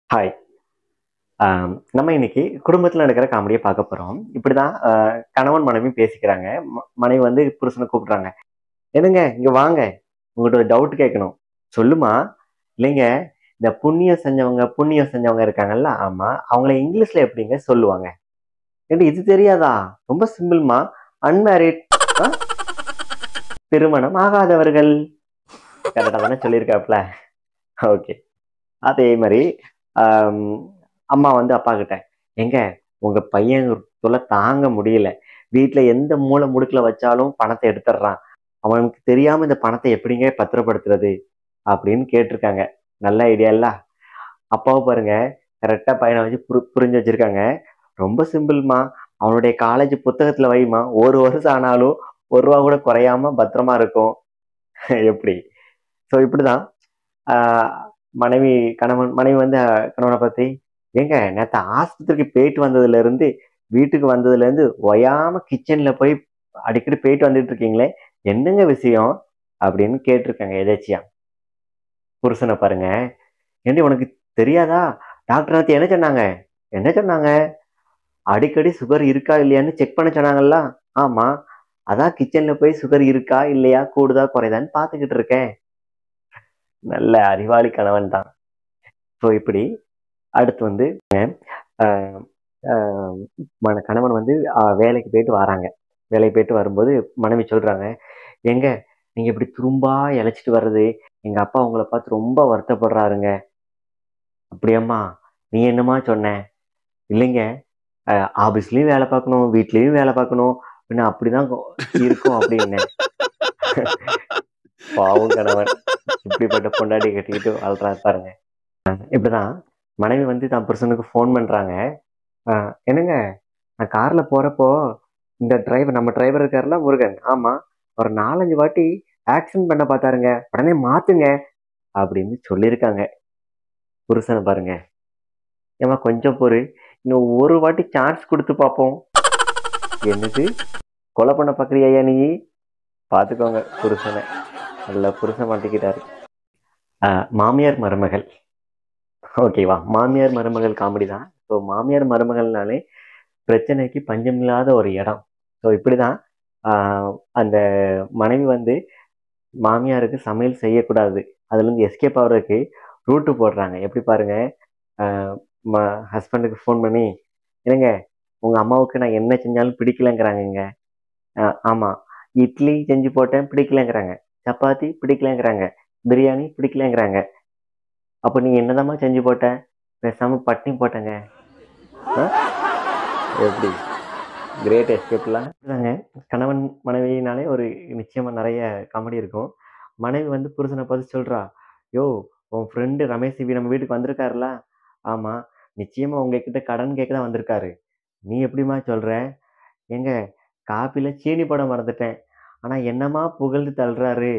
Hi ஆம், நம்ம இன்னைக்கு குடும்பத்தில் நடக்கிற காமெடியை பார்க்க போகிறோம் இப்படி தான் கணவன் மனைவி பேசிக்கிறாங்க ம- மனைவி வந்து புருஷனை கூப்பிட்றாங்க என்னங்க இங்கே வாங்க உங்கள்கிட்ட ஒரு டவுட் கேட்கணும் சொல்லுமா இல்லைங்க இந்த புண்ணியம் செஞ்சவங்க புண்ணியம் செஞ்சவங்க இருக்காங்கல்ல ஆமாம் அவங்கள இங்கிலீஷில் எப்படிங்க சொல்லுவாங்க ஏன்டி இது தெரியாதா ரொம்ப சிம்பிள்மா அன்மேரிட் திருமணம் ஆகாதவர்கள் கரெக்டாக தானே சொல்லியிருக்காப்ல ஓகே அதே மாதிரி ஆம், அம்மா வந்து அப்பா கிட்ட எங்க உங்க பையன் தொலை தாங்க முடியல வீட்ல எந்த மூலை முடுக்குல வச்சாலும் பணத்தை எடுத்துடுறான் அவனுக்கு தெரியாம இந்த பணத்தை எப்படிங்க பத்திரப்படுத்துறது அப்படின்னு கேட்டிருக்காங்க நல்ல ஐடியா இல்ல அப்பாவை பாருங்க கரெக்டா பையனை வச்சு புரி புரிஞ்சு வச்சிருக்காங்க ரொம்ப சிம்பிள்மா அவனுடைய காலேஜ் புத்தகத்துல வைமா ஒரு வருஷம் ஆனாலும் ஒரு ரூபா கூட குறையாம பத்திரமா இருக்கும் எப்படி ஸோ இப்படிதான் ஆஹ் மனைவி கணவன் மனைவி வந்து அஹ், கணவனை பத்தி ஏங்க நேற்று ஆஸ்பத்திரிக்கு போயிட்டு வந்ததுல இருந்து வீட்டுக்கு வந்ததுல இருந்து ஒயாம கிச்சன்ல போய் அடிக்கடி போயிட்டு வந்துட்டு இருக்கீங்களே என்னங்க விஷயம் அப்படின்னு கேட்டிருக்காங்க எதாச்சியா புருஷனை பாருங்க ஏண்டி உனக்கு தெரியாதா டாக்டர் நேத்து என்ன சொன்னாங்க என்ன சொன்னாங்க அடிக்கடி சுகர் இருக்கா இல்லையான்னு செக் பண்ண சொன்னாங்கல்ல ஆமா அதான் கிச்சன்ல போய் சுகர் இருக்கா இல்லையா கூடுதா குறையுதான்னு பார்த்துக்கிட்டு இருக்கேன் நல்ல அறிவாளி கணவன் தான் ஸோ இப்படி அடுத்து வந்து ஆஹ், ஆஹ், மன- கணவன் வந்து ஆஹ், வேலைக்கு போயிட்டு வராங்க வேலைக்கு போயிட்டு வரும்போது மனைவி சொல்றாங்க எங்க நீங்க இப்படி துரும்பா இழைச்சிட்டு வர்றது எங்க அப்பா உங்களை பார்த்து ரொம்ப வருத்தப்படுறாருங்க அப்படியாம்மா நீ என்னம்மா சொன்ன இல்லைங்க ஆபீஸ்லயும் வேலை பார்க்கணும் வீட்லயும் வேலை பார்க்கணும் பின்ன அப்படிதான் கொ- இருக்கும் அப்படின்னு பாவம் கணவன் இப்படிப்பட்ட பொண்டாட்டி கட்டிக்கிட்டு வாழ்றா பாருங்க இப்படிதான் மனைவி வந்து தான் புருஷனுக்கு ஃபோன் பண்றாங்க ஆஹ் என்னங்க நான் கார்ல போறப்போ இந்த டிரைவர் நம்ம டிரைவர் இருக்காருல முருகன் ஆமா ஒரு நாலஞ்சு வாட்டி ஆக்சிடென்ட் பண்ண பார்த்தாருங்க உடனே மாத்துங்க அப்படின்னு சொல்லியிருக்காங்க புருஷனை பாருங்க ஏமா கொஞ்சம் பொறு இன்னும் ஒரு வாட்டி சான்ஸ் கொடுத்து பார்ப்போம் என்னது கொலை பண்ண பார்க்குறியா நீ பார்த்துக்கோங்க புருஷனை நல்ல புருஷன் மாட்டிக்கிட்டாரு ஆஹ் மாமியார் மருமகள் ஓகேவா மாமியார் மருமகள் காமெடி தான் ஸோ மாமியார் மருமகள்னாலே பிரச்சனைக்கு பஞ்சமில்லாத ஒரு இடம் ஸோ இப்படிதான் ஆஹ் அந்த மனைவி வந்து மாமியாருக்கு சமையல் செய்யக்கூடாது அதுலேருந்து எஸ்கேப் ஆகிறதுக்கு ரூட்டு போடுறாங்க எப்படி பாருங்க ஹஸ்பண்டுக்கு ஃபோன் பண்ணி என்னங்க உங்கள் அம்மாவுக்கு நான் என்ன செஞ்சாலும் பிடிக்கலங்கிறாங்கங்க ஆஹ் ஆமா இட்லி செஞ்சு போட்டேன் பிடிக்கலங்கிறாங்க சப்பாத்தி பிடிக்கலங்கிறாங்க பிரியாணி பிடிக்கலங்கிறாங்க அப்போ நீ என்னதாம்மா செஞ்சு போட்ட பேசாம பட்டினி போட்டேங்க ஆ? எப்படி கிரேட் எஸ்கேப்லாம் தாங்க கணவன் மனைவினாலே ஒரு நிச்சயமா நிறைய காமெடி இருக்கும் மனைவி வந்து புருஷனை பார்த்து சொல்றா யோ உன் ஃப்ரெண்டு ரமேஷ் சிவி நம்ம வீட்டுக்கு வந்திருக்காருல ஆமா நிச்சயமா உங்ககிட்ட கடன் கேட்க தான் வந்திருக்காரு நீ எப்படிம்மா சொல்ற எங்க காப்பில சீனி போட மறந்துட்டேன் ஆனா என்னமா புகழ்ந்து தள்ளுறாரு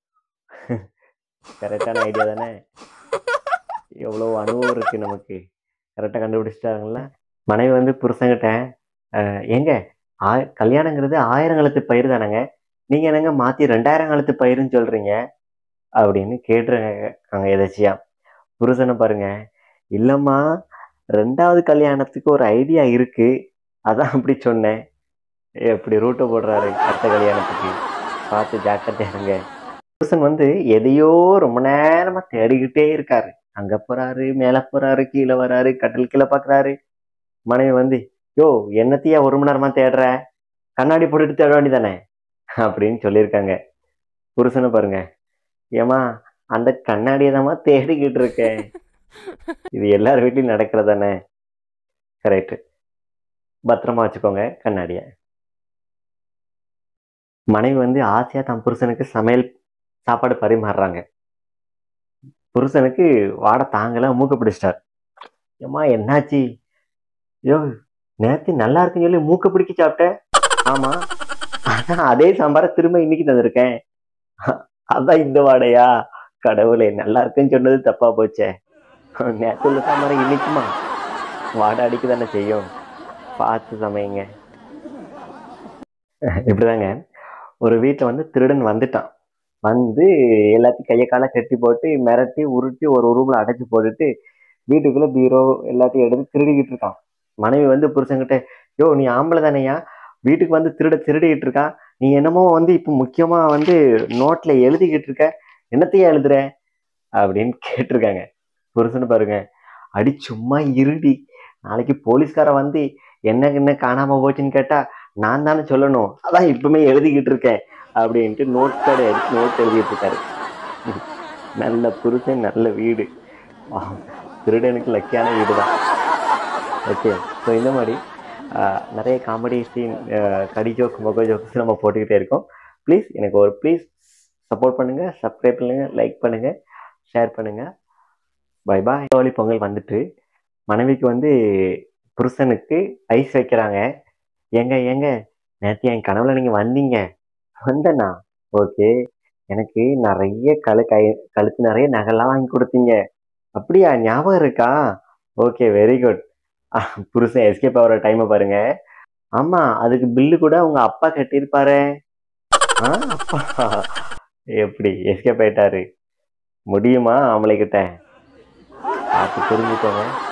கரெக்டான ஐடியா தானே எவ்வளோ அனுபவம் இருக்கு நமக்கு கரெக்டாக கண்டுபிடிச்சிட்டாங்கல்ல மனைவி வந்து புருஷன்கிட்ட "அஹ், ஏங்க ஆ கல்யாணங்கிறது ஆயிரம் காலத்து பயிர் தானேங்க நீங்க என்னங்க மாத்தி ரெண்டாயிரம் காலத்து பயிருன்னு சொல்றீங்க அப்படின்னு கேட்டுருங்க எதாச்சியா புருஷனை பாருங்க இல்லம்மா ரெண்டாவது கல்யாணத்துக்கு ஒரு ஐடியா இருக்கு அதான் அப்படி சொன்னேன் எப்படி ரூட்டை போடுறாரு அடுத்த கல்யாணத்துக்கு பார்த்து ஜாக்கிரதையா இருங்க புருஷன் வந்து எதையோ ரொம்ப நேரமா தேடிக்கிட்டே இருக்காரு அங்க போறாரு மேல போறாரு கீழே வராரு கட்டில் கீழே பாக்குறாரு மனைவி வந்து யோ என்னத்தையா ஒரு மணி நேரமா தேடுற கண்ணாடி போட்டுட்டு தேட வேண்டியதானே அப்படின்னு சொல்லியிருக்காங்க புருஷனை பாருங்க ஏமா அந்த கண்ணாடியை தாம்மா தேடிக்கிட்டு இருக்கேன் இது எல்லார் வீட்லயும் நடக்கிறதானே கரெக்ட் பத்திரமா வச்சுக்கோங்க கண்ணாடிய மனைவி வந்து ஆசையா தன் புருஷனுக்கு சமையல் சாப்பாடு பரிமாறுறாங்க புருஷனுக்கு வாடை தாங்கல மூக்க பிடிச்சிட்டார் ஏம்மா என்னாச்சு ஐயோ நேத்து நல்லா இருக்குன்னு சொல்லி மூக்க பிடிக்க சாப்பிட்டேன் ஆமா ஆனா அதே சாம்பாரை திரும்ப இன்னைக்கு தந்திருக்கேன் அதான் இந்த வாடையா கடவுளே நல்லா இருக்குன்னு சொன்னது தப்பா போச்சே நேத்து உள்ள சாம்பாரை இன்னைக்குமா வாடை அடிக்க தானே செய்யும் பார்த்து சமையுங்க இப்படிதாங்க ஒரு வீட்டில் வந்து திருடன் வந்துட்டான் வந்து எல்லாத்தையும் கையை காலை கட்டி போட்டு மிரட்டி உருட்டி ஒரு ரூம்ல அடைச்சு போட்டுட்டு வீட்டுக்குள்ள பீரோ எல்லாத்தையும் எடுத்து திருடிக்கிட்டு இருக்கான் மனைவி வந்து புருஷன்கிட்ட யோ நீ ஆம்பளை தானேயா வீட்டுக்கு வந்து திருட திருடிக்கிட்டு இருக்கான் நீ என்னமோ வந்து இப்போ முக்கியமா வந்து நோட்ல எழுதிக்கிட்டு இருக்க என்னத்தையா எழுதுற அப்படின்னு கேட்டிருக்காங்க புருஷன் பாருங்க அடி சும்மா இருடி நாளைக்கு போலீஸ்கார வந்து என்ன என்ன காணாம போச்சுன்னு கேட்டா நான் தானே சொல்லணும் அதான் இப்பவுமே எழுதிக்கிட்டு இருக்கேன் அப்படின்ட்டு நோட் பேட் எடுத்து நோட் எழுதிட்டு இருக்காரு நல்ல புருஷன் நல்ல வீடு ஆஹ், திருடனுக்கு லக்கியான வீடு தான் ஓகே ஸோ இந்த மாதிரி ஆஹ், நிறைய காமெடி சீன் கடி ஜோக் மொக ஜோக்ஸ் நம்ம போட்டுக்கிட்டே இருக்கோம் ப்ளீஸ் எனக்கு ஒரு ப்ளீஸ் சப்போர்ட் பண்ணுங்க சப்ஸ்கிரைப் பண்ணுங்க லைக் பண்ணுங்க ஷேர் பண்ணுங்க பை பாய் தீபாவளி பொங்கல் வந்துட்டு மனைவிக்கு வந்து புருஷனுக்கு ஐஸ் வைக்கிறாங்க ஏங்க ஏங்க நேற்று என் கனவுல நீங்க வந்தீங்க வந்தேனா ஓகே எனக்கு நிறைய கழு கை கழுத்து நிறைய நகைலாம் வாங்கி கொடுத்தீங்க அப்படியா ஞாபகம் இருக்கா ஓகே வெரி குட் புருஷன் எஸ்கேப் ஆகிற டைமை பாருங்க ஆமா அதுக்கு பில்லு கூட உங்க அப்பா கட்டியிருப்பாரு ஆ அப்பா எப்படி எஸ்கேப் ஆயிட்டாரு முடியுமா ஆம்பளை கிட்ட பார்த்து தெரிஞ்சுக்கோங்க